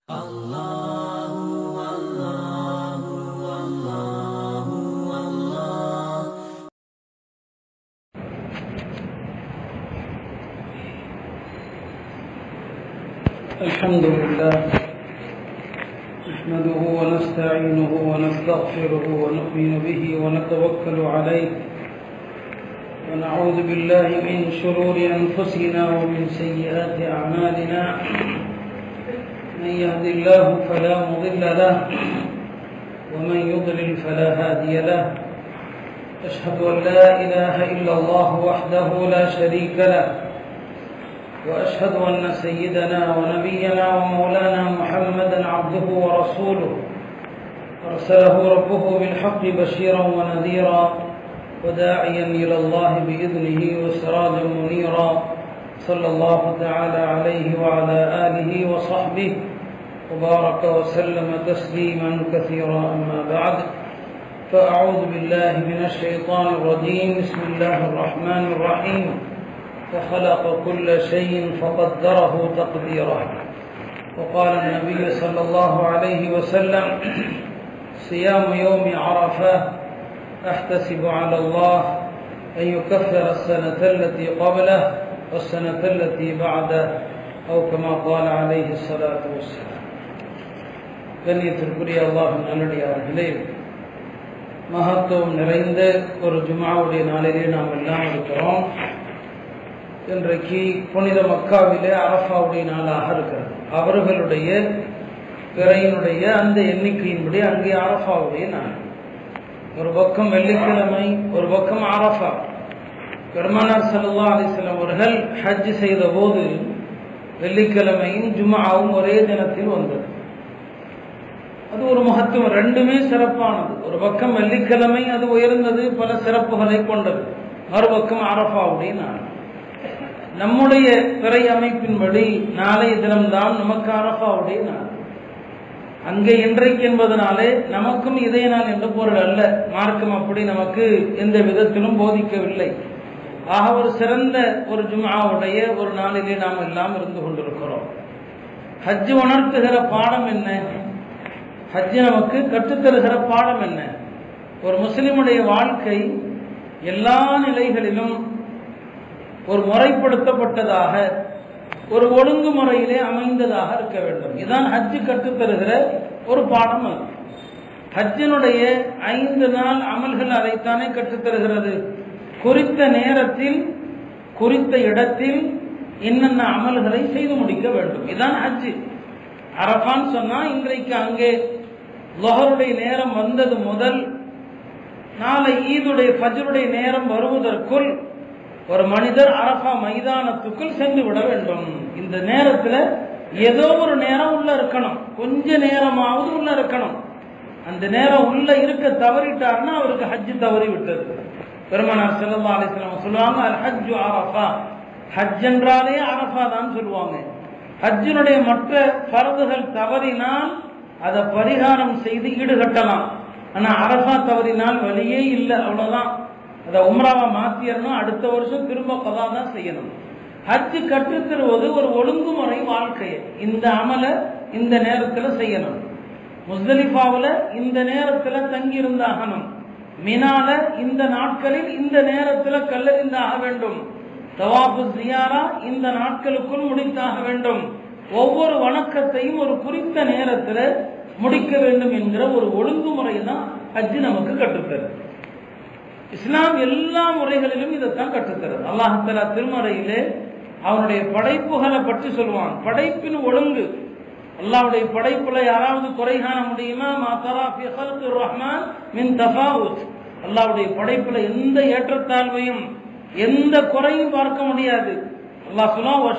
الحمد لله نحمده ونستعينه ونستغفره ونؤمن به ونتوكل عليه ونعوذ بالله من شرور أنفسنا ومن سيئات أعمالنا من يهد الله فلا مضل له ومن يضلل فلا هادي له أشهد أن لا إله إلا الله وحده لا شريك له واشهد ان سيدنا ونبينا ومولانا محمدا عبده ورسوله ارسله ربه بالحق بشيرا ونذيرا وداعيا الى الله باذنه وسراجا منيرا صلى الله تعالى عليه وعلى اله وصحبه وبارك وسلم تسليما كثيرا اما بعد فاعوذ بالله من الشيطان الرجيم بسم الله الرحمن الرحيم وخلق كل شيء فقدره تقديرا وقال النبي صلى الله عليه وسلم صيام يوم عرفه احتسب على الله ان يكفر السنه التي قبله والسنه التي بعده او كما قال عليه الصلاه والسلام கண்ணியத்திற்குரிய அல்லாஹ் நல்லடியார்களே மகத்துவம் நிறைந்த ஒரு ஜுமாவுடைய நாளிலே நாம் எல்லாம் இருக்கிறோம் இன்றைக்கு புனித மக்காவிலே அரஃபாவுடைய நாளாக இருக்கிறது அவர்களுடைய பிறையினுடைய அந்த எண்ணிக்கையின்படி அங்கே அரஃபாவுடைய நாள் ஒரு பக்கம் வெள்ளிக்கிழமை ஒரு பக்கம் அரஃபா பெருமானார் சல்லா அலிஸ்லாம் அவர்கள் ஹஜ் செய்த போது வெள்ளிக்கிழமையும் ஜுமாவும் ஒரே தினத்தில் வந்தது அது ஒரு மகத்துவம் ரெண்டுமே சிறப்பானது ஒரு பக்கம் வெள்ளிக்கிழமை அது உயர்ந்தது பல சிறப்புகளை கொண்டது மறுபக்கம் அரஃபாவுடைய நாள் நம்முடைய பிறை அமைப்பின்படி நாளைய தினம்தான் நமக்கு அரஃபாவுடைய நாள் அங்கே இன்றைக்கு என்பதனாலே நமக்கும் இதய நாள் என்ற பொருள் அல்ல மார்க்கம் அப்படி நமக்கு எந்த விதத்திலும் போதிக்கவில்லை ஆக ஒரு சிறந்த ஒரு ஜுமாவுடைய ஒரு நாளிலே நாம் எல்லாம் இருந்து கொண்டிருக்கிறோம் ஹஜ் உணர்த்துகிற பாடம் என்ன ஹஜ் நமக்கு கற்றுத்தருகிற பாடம் என்ன ஒரு முஸ்லிமுடைய வாழ்க்கை எல்லா நிலைகளிலும் ஒரு முறைப்படுத்தப்பட்டதாக ஒரு ஒழுங்குமுறையிலே அமைந்ததாக இருக்க வேண்டும் இதுதான் ஹஜ்ஜு கற்றுத்தருகிற ஒரு பாடம் அது ஹஜ்ஜினுடைய ஐந்து நாள் அமல்கள் அதைத்தானே கற்றுத்தருகிறது குறித்த நேரத்தில் குறித்த இடத்தில் என்னென்ன அமல்களை செய்து முடிக்க வேண்டும் இதுதான் ஹஜ்ஜு அரபான்னு சொன்னா இன்றைக்கு அங்கே லொஹருடைய நேரம் வந்தது முதல் நாளை ஈதுடைய ஃபஜருடைய நேரம் வருவதற்குள் ஒரு மனிதர் அரபா மைதானத்துக்குள் சென்று விட வேண்டும் இந்த நேரத்தில் ஏதோ ஒரு நேரம் உள்ள இருக்கணும் கொஞ்ச நேரமாவது உள்ள இருக்கணும் அந்த நேரம் உள்ள இருக்க தவறிட்டார்னா அவருக்கு ஹஜ்ஜு தவறி விட்டது பெருமனார் செல்லா அலிஸ்லாம் சொல்லுவாங்க அல் ஹஜ்ஜு அரஃபா ஹஜ் என்றாலே அரஃபா தான் சொல்லுவாங்க ஹஜ்ஜினுடைய மற்ற பரதுகள் தவறினால் அதை பரிகாரம் செய்து ஈடுகட்டலாம் ஆனா அரஃபா தவறினால் வழியே இல்லை அவ்வளவுதான் அதை உம்ராவை மாத்திரணும் அடுத்த வருஷம் திரும்ப கதா தான் செய்யணும் ஹஜ்ஜு கற்றுத்தருவது ஒரு ஒழுங்குமுறை வாழ்க்கையை இந்த அமலை இந்த நேரத்தில் செய்யணும் முஸ்தலிஃபாவில் இந்த நேரத்தில் தங்கி இருந்தாகணும் மினால இந்த நாட்களில் இந்த நேரத்தில் கல்லறிந்தாக வேண்டும் தவாபு ஜியாரா இந்த நாட்களுக்குள் முடித்தாக வேண்டும் ஒவ்வொரு வணக்கத்தையும் ஒரு குறித்த நேரத்தில் முடிக்க வேண்டும் என்கிற ஒரு ஒழுங்குமுறை தான் ஹஜ்ஜு நமக்கு கற்றுத்தருது இஸ்லாம் எல்லா முறைகளிலும் இதைத்தான் கற்றுத்தருது அல்லாஹலா திருமறையிலே அவனுடைய படைப்புகளை பற்றி சொல்லுவான் படைப்பின் ஒழுங்கு அல்லாவுடைய படைப்புல யாராவது குறை காண முடியுமா மாத்தரா ரஹ்மான் மின் தஃபாவுத் அல்லாவுடைய படைப்புல எந்த ஏற்றத்தாழ்வையும் எந்த குறையும் பார்க்க முடியாது அல்லாஹ்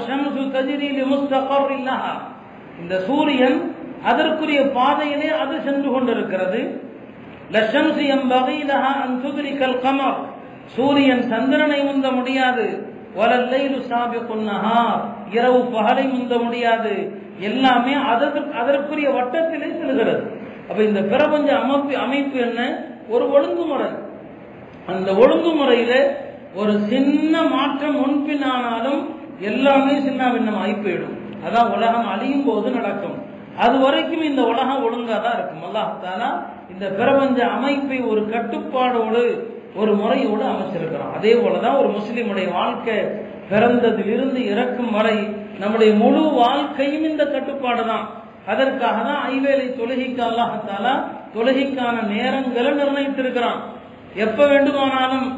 சொல்லுவா இந்த சூரியன் அதற்குரிய பாதையிலே அது சென்று கொண்டிருக்கிறது லஷம்சி எம்பகைலஹா அன் துதிரிக்கல் கமர் சூரியன் சந்திரனை முந்த முடியாது வலல்லைலு சாபிகுன் நஹார் இரவு பகலை முந்த முடியாது எல்லாமே அதற்கு அதற்குரிய வட்டத்திலே செல்கிறது அப்ப இந்த பிரபஞ்ச அமைப்பு அமைப்பு என்ன ஒரு ஒழுங்குமுறை அந்த ஒழுங்குமுறையில ஒரு சின்ன மாற்றம் முன்பின் ஆனாலும் எல்லாமே சின்ன பின்னம் ஆகி போயிடும் அதான் உலகம் அழியும் போது நடக்கும் அது வரைக்கும் இந்த உலகம் ஒழுங்கா தான் இருக்கும் அல்லாஹாலா இந்த பிரபஞ்ச அமைப்பை ஒரு கட்டுப்பாடோடு ஒரு முறையோடு அமைச்சிருக்கிறான் அதே போலதான் ஒரு முஸ்லிமுடைய வாழ்க்கை பிறந்ததிலிருந்து இறக்கும் வரை நம்முடைய முழு வாழ்க்கையும் இந்த கட்டுப்பாடு தான் அதற்காக தான் ஐவேளை தொழுகைக்கு அல்லாஹாலா தொழுகைக்கான நேரங்களை நிர்ணயித்திருக்கிறான் எப்ப வேண்டுமானாலும்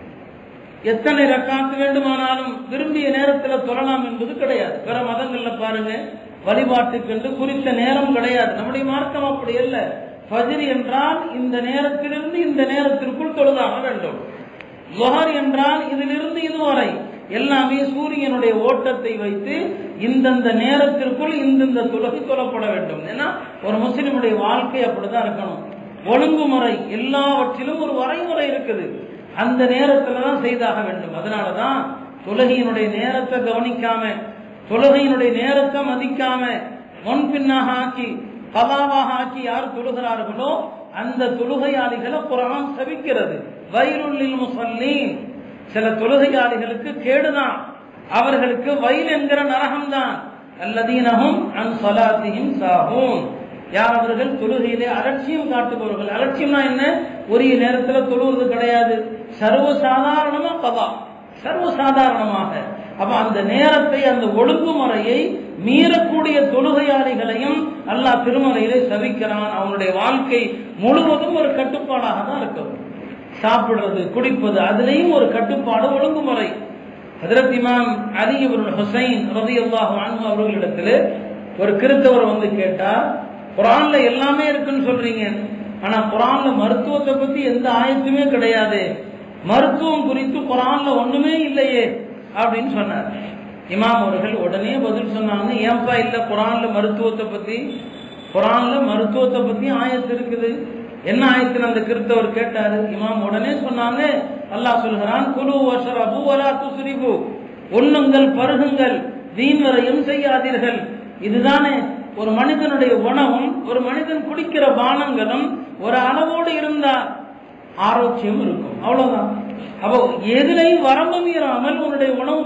எத்தனை ரக்காத்து வேண்டுமானாலும் விரும்பிய நேரத்தில் தொழலாம் என்பது கிடையாது பிற மதங்கள்ல பாருங்க வழிபாட்டுக்கென்று குறித்த நேரம் கிடையாது நம்முடைய மார்க்கம் அப்படி அல்ல ஃபஜ்ர் என்றால் இந்த நேரத்திலிருந்து இந்த நேரத்திற்குள் தொழுதாக வேண்டும் லுஹர் என்றால் இதிலிருந்து இதுவரை எல்லாமே சூரியனுடைய ஓட்டத்தை வைத்து இந்தந்த நேரத்திற்குள் இந்தந்த தொழுகை தொழப்பட வேண்டும் ஏன்னா ஒரு முஸ்லிமுடைய வாழ்க்கை அப்படிதான் இருக்கணும் ஒழுங்குமுறை எல்லாவற்றிலும் ஒரு வரைமுறை இருக்குது அந்த நேரத்துல தான் செய்தாக வேண்டும் அதனாலதான் தொழுகையினுடைய நேரத்தை கவனிக்காம தொழுகையினுடைய நேரத்தை மதிக்காம முன்பின்னாக ஆக்கி கலாவாக ஆக்கி யார் தொழுகிறார்களோ அந்த தொழுகையாளிகளை குரான் சபிக்கிறது வயிறுள்ளில் முசல்லீன் சில தொழுகையாளிகளுக்கு கேடுதான் அவர்களுக்கு வயல் என்கிற நரகம்தான் அல்லதீனகும் அன் சலாத்தியும் சாகும் யார் அவர்கள் தொழுகையிலே அலட்சியம் காட்டுபவர்கள் அலட்சியம்னா என்ன உரிய நேரத்தில் தொழுவது கிடையாது சர்வசாதாரணமா கதா சர்வசாதாரணமாக அப்ப அந்த நேரத்தை அந்த ஒழுங்குமுறையை மீறக்கூடிய தொழுகையாளிகளையும் அல்லாஹ் திருமலையிலே சவிக்கிறான் அவனுடைய வாழ்க்கை முழுவதும் ஒரு கட்டுப்பாடாக தான் இருக்கும் சாப்பிடுறது குடிப்பது அதுலேயும் ஒரு கட்டுப்பாடு ஒழுங்குமுறை ஹதரத் இமாம் அலி இப்னு ஹுசைன் ரலியல்லாஹு அன்ஹு அவர்களிடத்தில் ஒரு கிறிஸ்தவர் வந்து கேட்டா குரான்ல எல்லாமே இருக்குன்னு சொல்றீங்க ஆனா குரான்ல மருத்துவத்தை பத்தி எந்த ஆயத்துமே கிடையாது மருத்துவம் குறித்து குரான்ல ஒண்ணுமே இல்லையே அப்படின்னு சொன்னார் இமாம் அவர்கள் உடனே பதில் சொன்னாங்க ஏன்பா இல்ல குரான்ல மருத்துவத்தை பத்தி குரான்ல மருத்துவத்தை பத்தி ஆயத்து இருக்குது என்ன ஆயத்தில் அந்த கிறிஸ்தவர் கேட்டாரு இமாம் உடனே சொன்னாங்க அல்லாஹ் சொல்கிறான் குலு வஷரபு வலா துஸ்ரிபு உண்ணுங்கள் பருகுங்கள் வீண் வரையும் செய்யாதீர்கள் இதுதானே ஒரு மனிதனுடைய உணவும் ஒரு மனிதன் குடிக்கிற பானங்களும் ஒரு அளவோடு இருந்தால் ஆரோக்கியம் இருக்கும் அவ்வளவுதான் அப்போ எதிலையும் வரம்பு மீறாமல் உன்னுடைய உணவு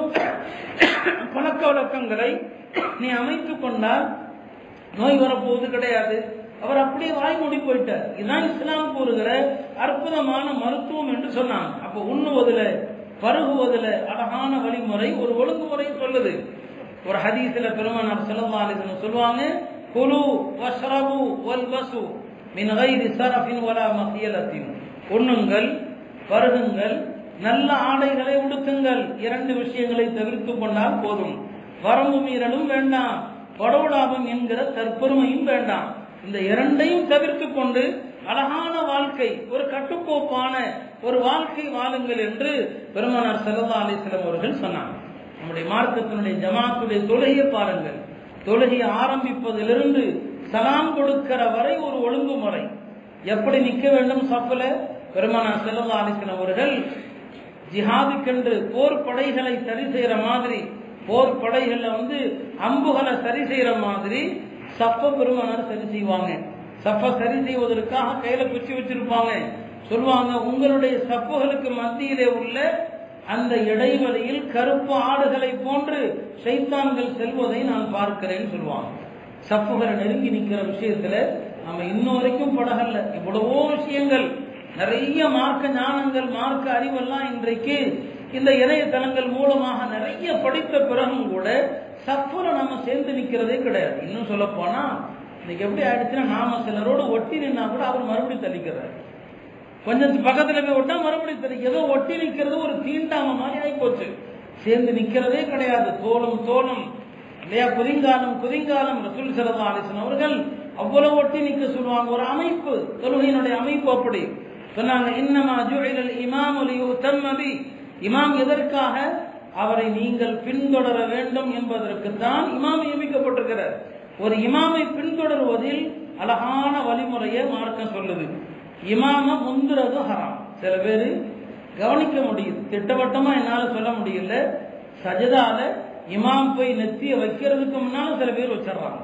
பழக்க வழக்கங்களை நீ அமைத்துக் கொண்டால் நோய் வரப்போவது கிடையாது அவர் அப்படியே வாய் மூடி போயிட்டார் இதுதான் இஸ்லாம் கூறுகிற அற்புதமான மருத்துவம் என்று சொன்னாங்க அப்போ உண்ணுவதில் பருகுவதில் அழகான வழிமுறை ஒரு ஒழுங்குமுறை சொல்லுது ஒரு ஹதீஸ்ல பெருமானார் செல்லவாலிசன் சொல்லுவாங்க குலு வஷ்ரபு வல் வசு மின் கைரி சரஃபின் வலா மஹியலத்தின் உண்ணுங்கள் பருகுங்கள் நல்ல ஆடைகளை உடுத்துங்கள் இரண்டு விஷயங்களை தவிர்த்து கொண்டால் போதும் வரம்பு மீறலும் வேண்டாம் படவுலாபம் என்கிற தற்பெருமையும் வேண்டாம் இந்த இரண்டையும் தவிர்த்து கொண்டு அழகான வாழ்க்கை ஒரு கட்டுக்கோப்பான ஒரு வாழ்க்கை வாழுங்கள் என்று பெருமானார் செல்லா அலிஸ்லாம் அவர்கள் சொன்னாங்க நம்முடைய மார்க்கத்தினுடைய ஜமாத்துடைய தொழுகையை பாருங்கள் தொழுகையை ஆரம்பிப்பதிலிருந்து சலாம் கொடுக்கிற வரை ஒரு ஒழுங்குமுறை எப்படி நிற்க வேண்டும் சப்பல பெருமானார் செல்லா அலிஸ்லாம் அவர்கள் ஜிஹாதுக்கென்று போர் படைகளை சரி செய்யற மாதிரி போர் படைகள்ல வந்து அம்புகளை சரி செய்யற மாதிரி சப்ப பெருமானார் சரி செய்வாங்க சப்ப சரி செய்வதற்காக கையில குச்சி வச்சிருப்பாங்க சொல்லுவாங்க உங்களுடைய சப்புகளுக்கு மத்தியிலே உள்ள அந்த இடைவெளியில் கருப்பு ஆடுகளை போன்று சைத்தான்கள் செல்வதை நான் பார்க்கிறேன்னு சொல்லுவாங்க சப்புகளை நெருங்கி நிற்கிற விஷயத்துல நம்ம இன்ன வரைக்கும் படகல்ல இவ்வளவோ விஷயங்கள் நிறைய மார்க்க ஞானங்கள் மார்க்க அறிவெல்லாம் இன்றைக்கு இந்த இணையதளங்கள் மூலமாக நிறைய படித்த பிறகும் கூட சப்புல நம்ம சேர்ந்து நிக்கிறதே கிடையாது இன்னும் சொல்ல போனா இன்னைக்கு எப்படி ஆயிடுச்சுன்னா நாம சிலரோடு ஒட்டி நின்னா கூட அவர் மறுபடியும் தள்ளிக்கிறார் கொஞ்சம் பக்கத்துல போய் விட்டா மறுபடியும் தள்ளி ஏதோ ஒட்டி நிக்கிறது ஒரு தீண்டாம மாதிரி ஆகி போச்சு சேர்ந்து நிக்கிறதே கிடையாது தோளும் தோளும் இல்லையா குதிங்காலம் குதிங்காலம் ரசூல் சரதா அலிசன் அவர்கள் அவ்வளவு ஒட்டி நிக்க சொல்லுவாங்க ஒரு அமைப்பு தொழுகையினுடைய அமைப்பு அப்படி சொன்னாங்க இன்னமா ஜுஇலல் இமாம் லியுத்தம்ம இமாம் எதற்காக அவரை நீங்கள் பின்தொடர வேண்டும் என்பதற்கு தான் இமாம் நியமிக்கப்பட்டிருக்கிறார் ஒரு இமாமை பின்தொடர்வதில் அழகான வழிமுறையை மார்க்கம் சொல்லுது இமாம முந்துறது ஹராம் சில பேர் கவனிக்க முடியுது திட்டவட்டமா என்னால சொல்ல முடியல சஜதால இமாம் போய் நெத்திய வைக்கிறதுக்கு முன்னால சில பேர் வச்சிடறாங்க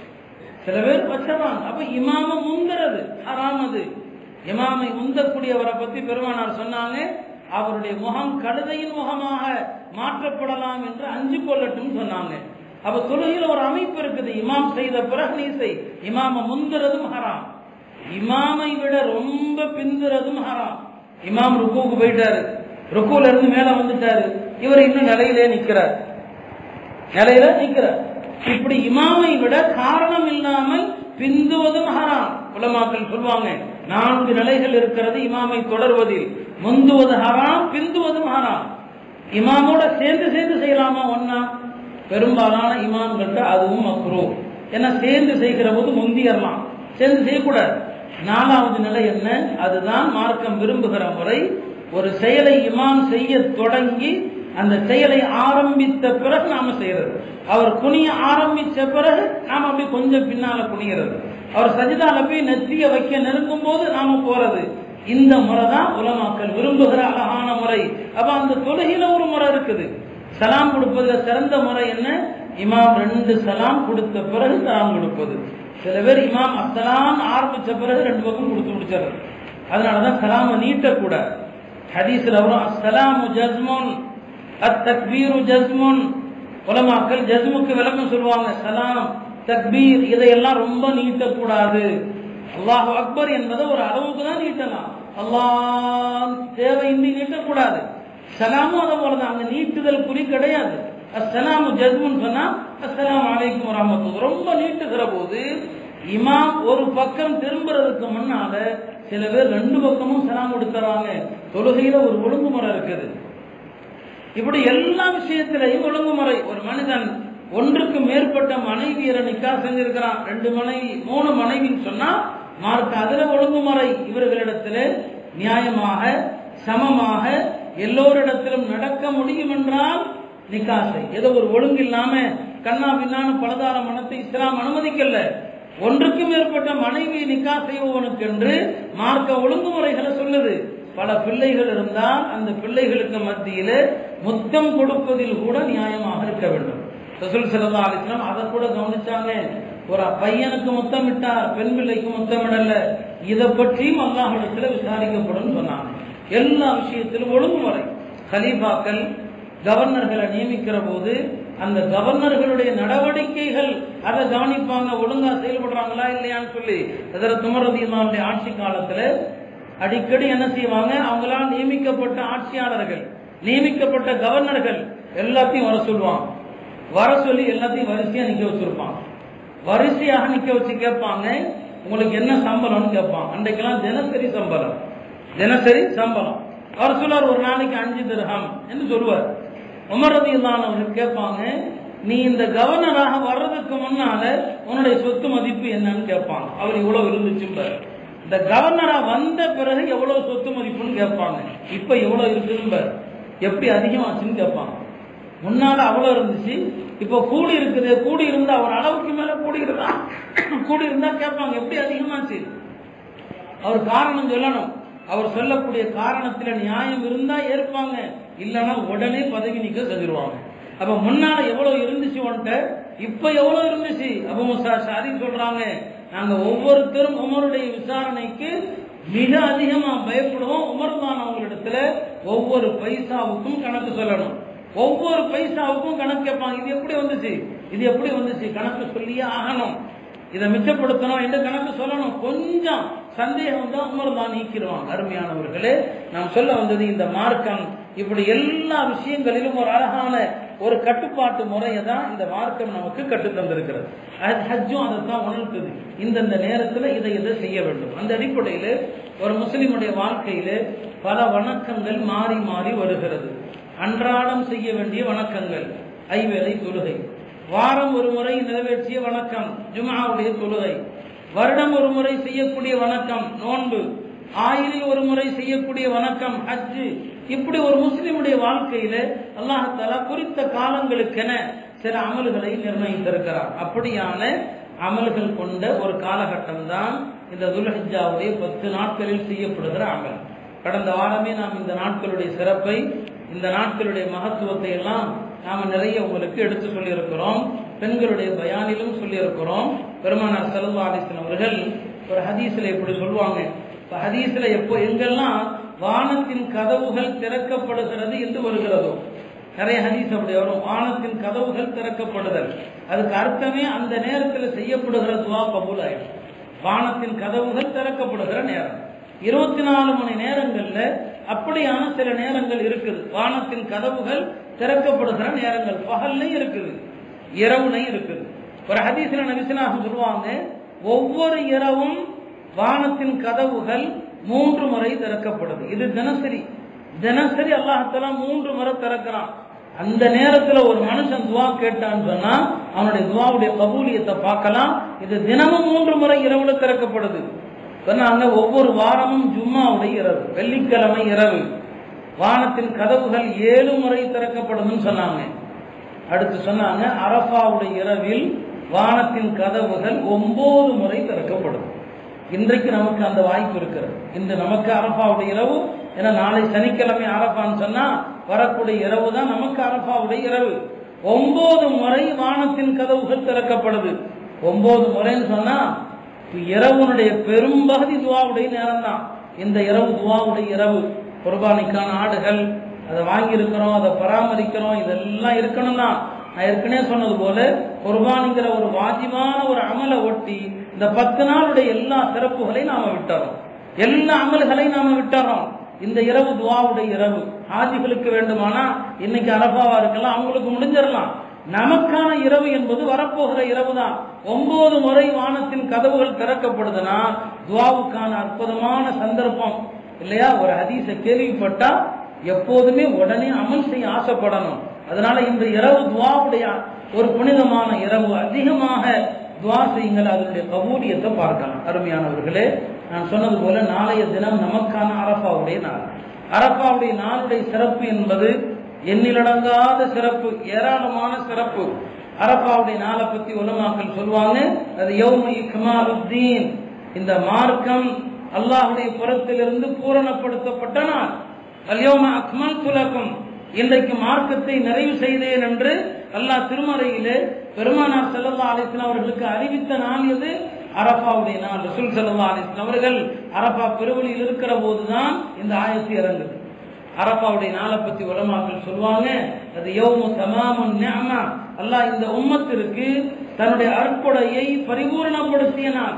சில பேர் வச்சிடறாங்க அப்ப இமாம முந்துறது ஹராம் அது இமாமை முந்தக்கூடியவரை பத்தி பெருமானார் சொன்னாங்க அவருடைய முகம் கழுதையின் முகமாக மாற்றப்படலாம் என்று அஞ்சு கொள்ளட்டும் சொன்னாங்க அப்ப தொழுகையில ஒரு அமைப்பு இருக்குது இமாம் செய்த பிறகு நீ செய் இமாம முந்துறதும் ஹராம் இமாமை விட ரொம்ப பிந்துறதும் ஹராம் இமாம் ருக்குவுக்கு போயிட்டாரு ருக்குல இருந்து மேல வந்துட்டாரு இவர் இன்னும் நிலையிலே நிக்கிறார் நிலையில நிக்கிறார் இப்படி இமாமை விட காரணம் இல்லாமல் பிந்துவதும் ஹராம் உலமாக்கள் சொல்லுவாங்க நான்கு நிலைகள் இருக்கிறது இமாமை தொடர்வதில் முந்துவது ஹராம் பிந்துவதும் ஹராம் இமாமோட சேர்ந்து சேர்ந்து செய்யலாமா ஒன்னா பெரும்பாலான இமாம்கள்ட்ட அதுவும் மக்ரூ ஏன்னா சேர்ந்து செய்கிற போது முந்தியறலாம் சேர்ந்து செய்யக்கூடாது நாலாவது நிலை என்ன அதுதான் மார்க்கம் விரும்புகிற முறை ஒரு செயலை இமாம் செய்ய தொடங்கி அந்த செயலை ஆரம்பித்த பிறகு நாம செய்யறது அவர் குனிய ஆரம்பிச்ச பிறகு நாம அப்படி கொஞ்சம் பின்னால குனிகிறது அவர் சஜிதால போய் நெத்திய வைக்க நெருங்கும் போது நாம போறது இந்த முறை தான் உலமாக்கள் விரும்புகிற அழகான முறை அப்ப அந்த தொழுகையில ஒரு முறை இருக்குது சலாம் கொடுப்பதுல சிறந்த முறை என்ன இமாம் ரெண்டு சலாம் கொடுத்த பிறகு சலாம் கொடுப்பது சில பேர் இமாம் அஸ்ஸலாம் ஆரம்பிச்ச பிறகு ரெண்டு பக்கம் கொடுத்து முடிச்சாரு அதனாலதான் சலாம நீட்டக்கூடாது ஹதீஸ்ல வரும் அஸ்ஸலாமு ஜஸ்முன் அத் தக்பீரு ஜஸ்முன் உலமாக்கள் ஜஸ்முக்கு விளக்கம் சொல்லுவாங்க சலாம் தக்பீர் இதையெல்லாம் ரொம்ப நீட்டக்கூடாது அல்லாஹ் அக்பர் என்பதை ஒரு அளவுக்கு தான் நீட்டலாம் அல்லாஹ் தேவையின்றி நீட்டக்கூடாது சலாமும் அதை போலதான் அந்த நீட்டுதல் குறி கிடையாது அஸ்ஸலாமு ஜஸ்முன் சொன்னா அஸ்ஸலாமு அலைக்கும் வரமத்து ரொம்ப நீட்டுகிற போது இமாம் ஒரு பக்கம் திரும்புறதுக்கு முன்னால சில பேர் ரெண்டு பக்கமும் சலாம் கொடுத்துறாங்க தொழுகையில ஒரு ஒழுங்குமுறை இருக்குது இப்படி எல்லா விஷயத்திலையும் ஒழுங்குமுறை ஒரு மனிதன் ஒன்றுக்கு மேற்பட்ட மனைவியரை நிக்கா செஞ்சிருக்கிறான் ரெண்டு மனைவி மூணு மனைவின்னு சொன்னா மார்க்க அதுல ஒழுங்குமுறை இவர்களிடத்திலே நியாயமாக சமமாக எல்லோரிடத்திலும் நடக்க முடியும் என்றால் நிக்காசை ஏதோ ஒரு ஒழுங்கு இல்லாம கண்ணா பின்னான பலதார மனத்தை இஸ்லாம் அனுமதிக்கல ஒன்றுக்கு மேற்பட்ட மனைவி நிக்கா செய்பவனுக்கு என்று மார்க்க ஒழுங்குமுறைகளை சொல்லுது பல பிள்ளைகள் இருந்தால் அந்த பிள்ளைகளுக்கு மத்தியில முத்தம் கொடுப்பதில் கூட நியாயமாக இருக்க வேண்டும் ரசூல் ஸல்லல்லாஹு அலைஹி வஸல்லம் அதை கூட கவனிச்சாங்க ஒரு பையனுக்கு முத்தமிட்டார் பெண் பிள்ளைக்கு முத்தமிடல இதை பற்றியும் அல்லாஹிடத்துல விசாரிக்கப்படும் சொன்னாங்க எல்லா விஷயத்திலும் ஒழுங்குமுறை கலீஃபாக்கள் கவர்னர்களை நியமிக்கிற போது அந்த கவர்னர்களுடைய நடவடிக்கைகள் அதை கவனிப்பாங்க ஒழுங்கா செயல்படுறாங்களா இல்லையான்னு சொல்லி அதில் துமரதியமாவுடைய ஆட்சி காலத்துல அடிக்கடி என்ன செய்வாங்க அவங்களால் நியமிக்கப்பட்ட ஆட்சியாளர்கள் நியமிக்கப்பட்ட கவர்னர்கள் எல்லாத்தையும் வர சொல்லுவாங்க வர சொல்லி எல்லாத்தையும் வரிசையா நிக்க வச்சிருப்பாங்க வரிசையாக நிக்க வச்சு கேட்பாங்க உங்களுக்கு என்ன சம்பளம்னு கேட்பாங்க அன்றைக்கெல்லாம் தினசரி சம்பளம் தினசரி சம்பளம் அவர் சொல்லுவார் ஒரு நாளைக்கு அஞ்சு திரகம் என்று சொல்லுவார் உமரதி அவர்கள் கேட்பாங்க நீ இந்த கவர்னராக வர்றதுக்கு முன்னால உன்னுடைய சொத்து மதிப்பு என்னன்னு கேட்பாங்க அவர் இவ்வளவு இருந்துச்சும்பார் இந்த கவர்னரா வந்த பிறகு எவ்வளவு சொத்து மதிப்புன்னு கேட்பாங்க இப்ப எவ்வளவு இருக்குதும்பார் எப்படி அதிகமாச்சுன்னு கேட்பாங்க முன்னால அவ்வளவு இருந்துச்சு இப்போ கூடி இருக்குது கூடி இருந்தா ஒரு அளவுக்கு மேல கூடி இருந்தா கூடி இருந்தா கேட்பாங்க எப்படி அதிகமாச்சு அவர் காரணம் சொல்லணும் அவர் சொல்லக்கூடிய காரணத்துல நியாயம் இருந்தா ஏற்பாங்க இல்லைன்னா உடனே பதவி நீக்க செஞ்சிருவாங்க அப்ப முன்னால எவ்வளவு இருந்துச்சு உன்ட்ட இப்ப எவ்வளவு இருந்துச்சு அபு முசா ஷாரி சொல்றாங்க நாங்க ஒவ்வொருத்தரும் உமருடைய விசாரணைக்கு மிக அதிகமா பயப்படுவோம் உமர் தான் அவங்களிடத்துல ஒவ்வொரு பைசாவுக்கும் கணக்கு சொல்லணும் ஒவ்வொரு பைசாவுக்கும் கணக்கு கேட்பாங்க இது எப்படி வந்துச்சு இது எப்படி வந்துச்சு கணக்கு சொல்லியே ஆகணும் இதை மிச்சப்படுத்தணும் என்று கணக்கு சொல்லணும் கொஞ்சம் சந்தேகம் தான் உமர் தான் நீக்கிடுவாங்க அருமையானவர்களே நாம் சொல்ல வந்தது இந்த மார்க்கம் இப்படி எல்லா விஷயங்களிலும் ஒரு அழகான ஒரு கட்டுப்பாட்டு முறையை தான் இந்த மார்க்கம் நமக்கு கற்று தந்திருக்கிறது அது ஹஜ்ஜும் அதை தான் உணர்த்துது இந்தந்த நேரத்தில் இதை இதை செய்ய வேண்டும் அந்த அடிப்படையில் ஒரு முஸ்லிமுடைய வாழ்க்கையில பல வணக்கங்கள் மாறி மாறி வருகிறது அன்றாடம் செய்ய வேண்டிய வணக்கங்கள் ஐவேளை தொழுகை வாரம் ஒரு முறை நிறைவேற்றிய வணக்கம் ஜுமாவுடைய தொழுகை வருடம் ஒரு முறை செய்யக்கூடிய வணக்கம் நோன்பு ஆயிலில் ஒரு முறை செய்யக்கூடிய வணக்கம் ஹஜ்ஜு இப்படி ஒரு முஸ்லிமுடைய வாழ்க்கையில அல்லாஹாலா குறித்த காலங்களுக்கென சில அமல்களை நிர்ணயித்திருக்கிறார் அப்படியான அமல்கள் கொண்ட ஒரு காலகட்டம் தான் இந்த துல்ஹிஜாவுடைய பத்து நாட்களில் செய்யப்படுகிற அமல் கடந்த வாரமே நாம் இந்த நாட்களுடைய சிறப்பை இந்த நாட்களுடைய மகத்துவத்தை எல்லாம் நாம நிறைய உங்களுக்கு எடுத்து சொல்லியிருக்கிறோம் பெண்களுடைய பயானிலும் சொல்லியிருக்கிறோம் பெருமானார் செல்வா அலிஸ்லாம் அவர்கள் ஒரு ஹதீஸ்ல இப்படி சொல்லுவாங்க இப்ப ஹதீஸ்ல எப்போ எங்கெல்லாம் வானத்தின் கதவுகள் திறக்கப்படுகிறது என்று வருகிறதோ நிறைய ஹதீஸ் அப்படி வரும் வானத்தின் கதவுகள் திறக்கப்படுதல் அதுக்கு அர்த்தமே அந்த நேரத்தில் செய்யப்படுகிற துவா கபூல் ஆயிடும் வானத்தின் கதவுகள் திறக்கப்படுகிற நேரம் இருபத்தி நாலு மணி நேரங்கள்ல அப்படியான சில நேரங்கள் இருக்குது வானத்தின் கதவுகள் திறக்கப்படுகிற நேரங்கள் பகல்லையும் இருக்குது இரவுலையும் இருக்குது ஒரு ஹதீஸ்ல நபிசிலாக சொல்லுவாங்க ஒவ்வொரு இரவும் வானத்தின் கதவுகள் மூன்று முறை திறக்கப்படுது இது தினசரி தினசரி அல்லாஹால மூன்று முறை திறக்கிறான் அந்த நேரத்துல ஒரு மனுஷன் துவா கேட்டான்னு சொன்னா அவனுடைய துவாவுடைய கபூலியத்தை பார்க்கலாம் இது தினமும் மூன்று முறை இரவுல திறக்கப்படுது சொன்னாங்க ஒவ்வொரு வாரமும் ஜும்மாவுடைய இரவு வெள்ளிக்கிழமை இரவு வானத்தின் கதவுகள் ஏழு முறை திறக்கப்படுதுன்னு சொன்னாங்க அடுத்து சொன்னாங்க அரபாவுடைய இரவில் வானத்தின் கதவுகள் ஒன்பது முறை திறக்கப்படும் இன்றைக்கு நமக்கு அந்த வாய்ப்பு இருக்கிறது இன்று நமக்கு அரபாவுடைய இரவு ஏன்னா நாளை சனிக்கிழமை அரபான்னு சொன்னா வரக்கூடிய இரவு தான் நமக்கு அரபாவுடைய இரவு ஒன்பது முறை வானத்தின் கதவுகள் திறக்கப்படுது ஒன்பது முறைன்னு சொன்னா இரவுனுடைய பெரும்பகுதி துவாவுடைய நேரம் தான் இந்த இரவு துவாவுடைய இரவு குர்பானிக்கான ஆடுகள் அதை வாங்கி இருக்கிறோம் அதை பராமரிக்கிறோம் இதெல்லாம் இருக்கணும் தான் நான் ஏற்கனவே சொன்னது போல குர்பானிங்கிற ஒரு வாஜிபான ஒரு அமலை ஒட்டி இந்த பத்து நாளுடைய எல்லா சிறப்புகளையும் நாம விட்டுறோம் எல்லா அமல்களையும் நாம விட்டுறோம் இந்த இரவு துவாவுடைய இரவு ஆஜிகளுக்கு வேண்டுமானா இன்னைக்கு அரபாவா இருக்கலாம் அவங்களுக்கு முடிஞ்சிடலாம் நமக்கான இரவு என்பது வரப்போகிற இரவு தான் ஒன்பது முறை வானத்தின் கதவுகள் திறக்கப்படுதுன்னா துவாவுக்கான அற்புதமான சந்தர்ப்பம் இல்லையா ஒரு ஹதீஸ கேள்விப்பட்டா எப்போதுமே உடனே அமல் செய்ய ஆசைப்படணும் அதனால இந்த இரவு துவாவுடைய ஒரு புனிதமான இரவு அதிகமாக துவா செய்யுங்கள் அதனுடைய கபூலியத்தை பார்க்கலாம் அருமையானவர்களே நான் சொன்னது போல நாளைய தினம் நமக்கான அரபாவுடைய நாள் அரபாவுடைய நாளுடைய சிறப்பு என்பது எண்ணிலடங்காத சிறப்பு ஏராளமான சிறப்பு அரபாவுடைய நாளை பத்தி உலமாக்கள் சொல்லுவாங்க அது யௌம இக்மாலுத்தீன் இந்த மார்க்கம் அல்லாஹுடைய புறத்திலிருந்து பூரணப்படுத்தப்பட்ட நாள் அல்யோம அக்மல் துலக்கும் இன்றைக்கு மார்க்கத்தை நிறைவு செய்தேன் என்று அல்லாஹ் திருமறையிலே பெருமானார் செல்லல்லா அலிஸ்லாம் அவர்களுக்கு அறிவித்த நாள் எது அரபாவுடைய நாள் ரசூல் செல்லல்லா அலிஸ்லாம் அவர்கள் அரபா பெருவழியில் இருக்கிற போதுதான் இந்த ஆயத்து இறங்குது அரபாவுடைய நாளை பத்தி உலமாக்கள் சொல்லுவாங்க அது யௌமு தமாமுன் நிஅமா அல்லாஹ் இந்த உம்மத்திற்கு தன்னுடைய அற்புடையை பரிபூர்ணப்படுத்திய நாள்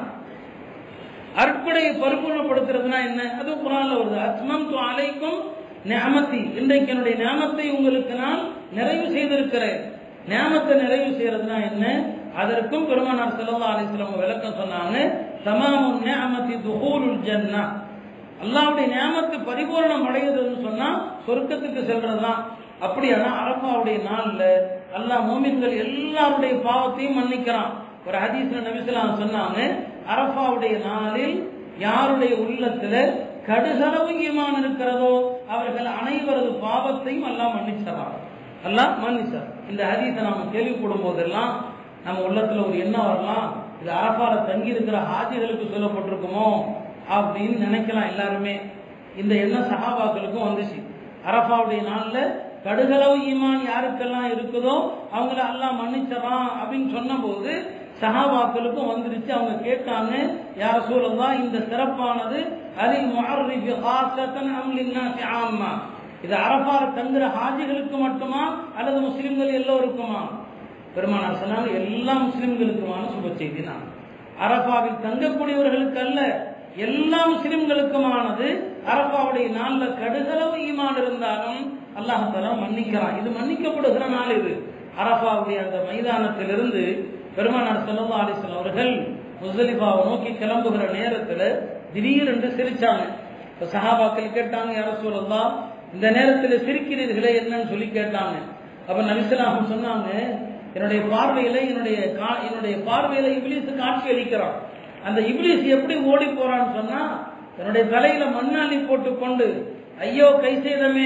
அற்புடையை பரிபூர்ணப்படுத்துறதுனா என்ன அது குரான்ல வருது அத்மம் து அலைக்கும் நியமத்தி இன்றைக்கு என்னுடைய நியமத்தை உங்களுக்கு நான் நிறைவு செய்திருக்கிறேன் நியமத்தை நிறைவு செய்யறதுனா என்ன அதற்கும் பெருமானார் செல்லல்லா அலிஸ்லாம் விளக்கம் சொன்னாங்க தமாமுன் நியமத்தி துஹூலுல் ஜன்னா அல்லாவுடைய நியமத்து பரிபூரணம் அடையுதுன்னு சொன்னா சொர்க்கத்துக்கு செல்றதுதான் அப்படியானா அரபாவுடைய நாள்ல அல்லாஹ் மூமின்கள் எல்லாருடைய பாவத்தையும் மன்னிக்கிறான் ஒரு ஹதீஸ்ல நபிசலாம் சொன்னாங்க அரபாவுடைய நாளில் யாருடைய உள்ளத்துல கடுகளவு ஈமான் இருக்கிறதோ அவர்கள் அனைவரது பாவத்தையும் எல்லாம் மன்னிச்சறான் எல்லாம் மன்னிச்சார் இந்த ஹதீஸை நாம கேள்விப்படும் போதெல்லாம் நம்ம உள்ளத்துல ஒரு எண்ணம் வரலாம் இது அரபால தங்கி இருக்கிற ஹாஜிகளுக்கு சொல்லப்பட்டிருக்குமோ அப்படின்னு நினைக்கலாம் எல்லாருமே இந்த எண்ணம் சஹாபாக்களுக்கும் வந்துச்சு அரபாவுடைய நாள்ல கடுகளவு ஈமான் யாருக்கெல்லாம் இருக்குதோ அவங்கள எல்லாம் மன்னிச்சறான் அப்படின்னு சொன்னபோது சஹாபாக்களுக்கும் வந்துருச்சு அவங்க கேட்டாங்க யார சூழல்லாம் இந்த சிறப்பானது அதில் முஹர்ரிஃபி ஹாசத்தன் அம்லின்னாசி ஆம்மா இது அரபால தங்குற ஹாஜிகளுக்கு மட்டுமா அல்லது முஸ்லிம்கள் எல்லோருக்குமா பெருமானார் சொன்னாங்க எல்லா முஸ்லிம்களுக்குமான சுப செய்தி நான் அரபாவில் தங்கக்கூடியவர்களுக்கு அல்ல எல்லா முஸ்லிம்களுக்குமானது அரபாவுடைய நாள்ல கடுகளவு ஈமான் இருந்தாலும் அல்லாஹால மன்னிக்கிறான் இது மன்னிக்கப்படுகிற நாள் இது அரபாவுடைய அந்த மைதானத்திலிருந்து பெருமானார் செல்லல்லா அலிஸ்லாம் அவர்கள் முஸ்லிஃபாவை நோக்கி கிளம்புகிற நேரத்துல திடீரென்று சிரிச்சாங்க இப்ப சஹாபாக்கள் கேட்டாங்க யார சொல்லலாம் இந்த நேரத்துல சிரிக்கிறீர்களே என்னன்னு சொல்லி கேட்டாங்க அப்ப நபிசலாம் சொன்னாங்க என்னுடைய பார்வையில என்னுடைய கா- என்னுடைய பார்வையில இபிலிஸ் காட்சி அளிக்கிறான் அந்த இபிலிஸ் எப்படி ஓடி போறான்னு சொன்னா தன்னுடைய தலையில மண்ணாளி போட்டு கொண்டு ஐயோ கை செய்தமே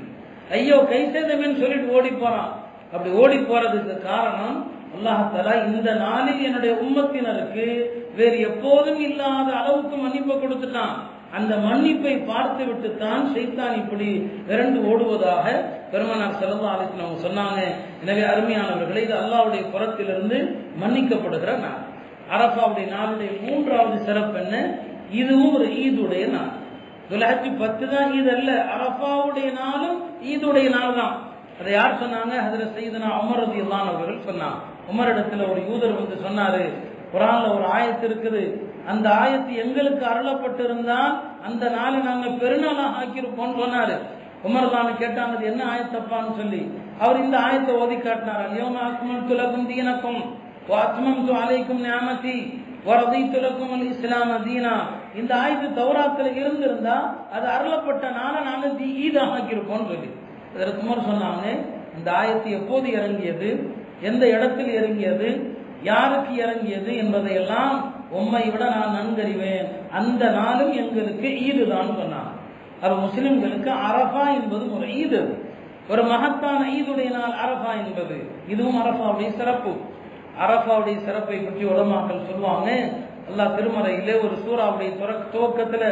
ஐயோ கை செய்தமேன்னு சொல்லிட்டு ஓடி போறான் அப்படி ஓடி போறதுக்கு காரணம் அல்லாஹாலா இந்த நாளில் என்னுடைய உம்மத்தினருக்கு வேறு எப்போதும் இல்லாத அளவுக்கு மன்னிப்பை கொடுத்துட்டான் அந்த மன்னிப்பை பார்த்து விட்டு தான் சைத்தான் இப்படி விரண்டு ஓடுவதாக பெருமானார் செல்லா அலிஸ்லாம் அவங்க சொன்னாங்க எனவே அருமையானவர்களே இது அல்லாஹ்வுடைய புறத்திலிருந்து மன்னிக்கப்படுகிற நாள் அரபாவுடைய நாளுடைய மூன்றாவது சிறப்பு என்ன இதுவும் ஒரு ஈதுடைய நாள் துலஹஜ் பத்து தான் ஈத் அல்ல அரபாவுடைய நாளும் ஈதுடைய நாள் தான் அதை யார் சொன்னாங்க அதுல செய்தனா உமர் ரதி அவர்கள் சொன்னாங்க உமர் இடத்துல ஒரு யூதர் வந்து சொன்னாரு குரான்ல ஒரு ஆயத்து இருக்குது அந்த ஆயத்து எங்களுக்கு அருளப்பட்டிருந்தால் அந்த நாளை நாங்க பெருநாளாக ஆக்கியிருப்போம்னு சொன்னாரு உமர் தான் கேட்டாங்க அது என்ன ஆயத்தப்பான்னு சொல்லி அவர் இந்த ஆயத்தை ஓதி காட்டினார் அல்யோம அக்மல் துலகும் தீனக்கும் வாத்மம் அலைக்கும் ஞாமதி வரதை துலக்கும் அல் இஸ்லாம தீனா இந்த ஆயத்து தௌராத்துல இருந்திருந்தா அது அருளப்பட்ட நாளை நாங்க தி- ஈதாக ஆக்கியிருப்போம்னு சொல்லி இதற்கு உமர் சொன்னாங்க இந்த ஆயத்து எப்போது இறங்கியது எந்த இடத்தில் இறங்கியது யாருக்கு இறங்கியது என்பதையெல்லாம் உம்மை விட நான் நன்கறிவேன் அந்த நாளும் எங்களுக்கு ஈதுதான் சொன்னான் அப்ப முஸ்லிம்களுக்கு அரஃபா என்பது ஒரு ஈது அது. ஒரு மகத்தான ஈதுடைய நாள் அரஃபா என்பது இதுவும் அரஃபாவுடைய சிறப்பு அரஃபாவுடைய சிறப்பை பற்றி உலமாக்கள் சொல்லுவாங்க அல்லாஹ் திருமறையிலே ஒரு சூறாவுடைய துவக்க- துவக்கத்துல